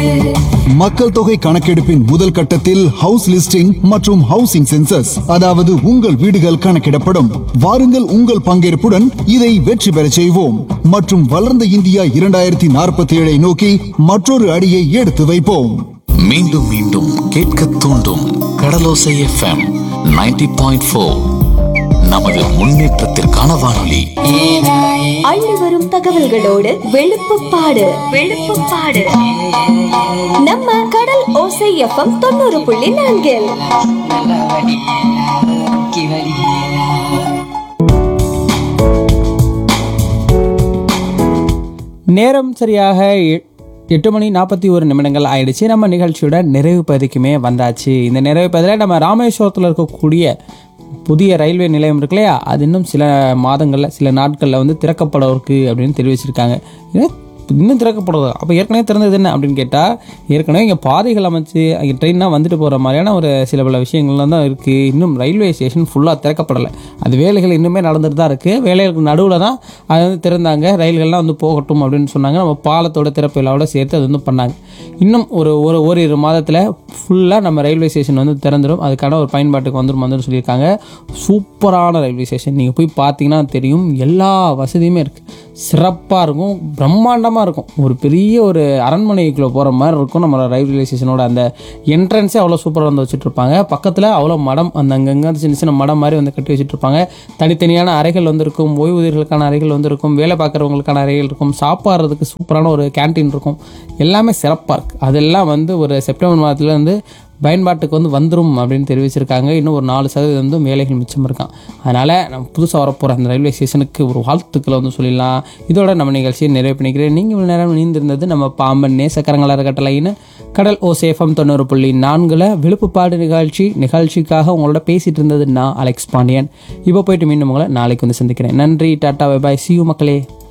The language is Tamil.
மக்கள் தொகை கணக்கெடுப்பின் முதல் கட்டத்தில் ஹவுஸ் லிஸ்டிங் மற்றும் ஹவுசிங் சென்சஸ் அதாவது உங்கள் வீடுகள் கணக்கிடப்படும் வாருங்கள் உங்கள் பங்கேற்புடன் இதை வெற்றி பெறச் செய்வோம் மற்றும் வளர்ந்த இந்தியா இரண்டாயிரத்தி நாற்பத்தி ஏழை நோக்கி மற்றொரு அடியை எடுத்து வைப்போம் மீண்டும் மீண்டும் கேட்க தூண்டும் கடலோசை எஃப்எம் 90.4 பாயிண்ட் ஃபோர் நமது முன்னேற்றத்திற்கான வானொலி அள்ளி வரும் தகவல்களோடு வெளுப்புப்பாடு வெளுப்புப்பாடு நம்ம கடல் ஓசை எஃப்எம் தொண்ணூறு புள்ளி நான்கில் நல்லா வடி கி வடி நேரம் சரியாக எ- எட்டு மணி நாற்பத்தி ஒரு நிமிடங்கள் ஆயிடுச்சு நம்ம நிகழ்ச்சியோட நிறைவு பகுதிக்குமே வந்தாச்சு இந்த நிறைவு பகுதியில் நம்ம ராமேஸ்வரத்தில் இருக்கக்கூடிய புதிய ரயில்வே நிலையம் இருக்கு இல்லையா அது இன்னும் சில மாதங்களில் சில நாட்களில் வந்து திறக்கப்பட இருக்கு அப்படின்னு தெரிவிச்சிருக்காங்க ஏன்னா இன்னும் திறக்கப்படுறது அப்போ ஏற்கனவே திறந்தது என்ன அப்படின்னு கேட்டால் ஏற்கனவே இங்கே பாதைகள் அமைச்சு அங்கே ட்ரெயினாக வந்துட்டு போகிற மாதிரியான ஒரு சில பல விஷயங்கள்லாம் தான் இருக்குது இன்னும் ரயில்வே ஸ்டேஷன் ஃபுல்லாக திறக்கப்படலை அது வேலைகள் இன்னுமே நடந்துட்டு தான் இருக்குது வேலைகளுக்கு நடுவில் தான் அது வந்து திறந்தாங்க ரயில்கள்லாம் வந்து போகட்டும் அப்படின்னு சொன்னாங்க நம்ம பாலத்தோட திறப்பு விழாவோட சேர்த்து அது வந்து பண்ணாங்க இன்னும் ஒரு ஒரு ஓரிரு மாதத்தில் ஃபுல்லாக நம்ம ரயில்வே ஸ்டேஷன் வந்து திறந்துடும் அதுக்கான ஒரு பயன்பாட்டுக்கு வந்துடும் வந்துடும் சொல்லியிருக்காங்க சூப்பரான ரயில்வே ஸ்டேஷன் நீங்கள் போய் பார்த்தீங்கன்னா தெரியும் எல்லா வசதியுமே இருக்குது சிறப்பாக இருக்கும் பிரம்மாண்டமாக இருக்கும் ஒரு பெரிய ஒரு அரண்மனைக்குள்ளே போகிற மாதிரி இருக்கும் நம்ம ரயில்வே ஸ்டேஷனோட அந்த என்ட்ரன்ஸே அவ்வளோ சூப்பராக வந்து வச்சுட்டு இருப்பாங்க பக்கத்தில் அவ்வளோ மடம் அந்த அங்கங்கே சின்ன சின்ன மடம் மாதிரி வந்து கட்டி வச்சுட்டு இருப்பாங்க தனித்தனியான அறைகள் வந்து இருக்கும் ஓய்வூதியர்களுக்கான அறைகள் வந்து இருக்கும் வேலை பார்க்குறவங்களுக்கான அறைகள் இருக்கும் சாப்பிட்றதுக்கு சூப்பரான ஒரு கேண்டீன் இருக்கும் எல்லாமே சிறப்பாக இருக்குது அதெல்லாம் வந்து ஒரு செப்டம்பர் மாதத்துல வந்து பயன்பாட்டுக்கு வந்து வந்துடும் அப்படின்னு தெரிவிச்சிருக்காங்க இன்னும் ஒரு நாலு சதவீதம் வந்து வேலைகள் மிச்சம் இருக்கான் அதனால் நம்ம புதுசாக வரப்போகிற அந்த ரயில்வே ஸ்டேஷனுக்கு ஒரு வாழ்த்துக்களை வந்து சொல்லிடலாம் இதோட நம்ம நிகழ்ச்சியை நிறைவு பண்ணிக்கிறேன் நீங்கள் இவ்வளோ நேரம் நீந்திருந்தது நம்ம பாம்பன் நேசக்கரங்களாக கட்டளைன்னு கடல் ஓ சேஃபம் தொண்ணூறு புள்ளி நான்கில் விழுப்புப்பாடு நிகழ்ச்சி நிகழ்ச்சிக்காக உங்களோட பேசிட்டு இருந்தது நான் அலெக்ஸ் பாண்டியன் இப்போ போயிட்டு மீண்டும் உங்களை நாளைக்கு வந்து சந்திக்கிறேன் நன்றி டாட்டா பை பாய் சியூ மக்களே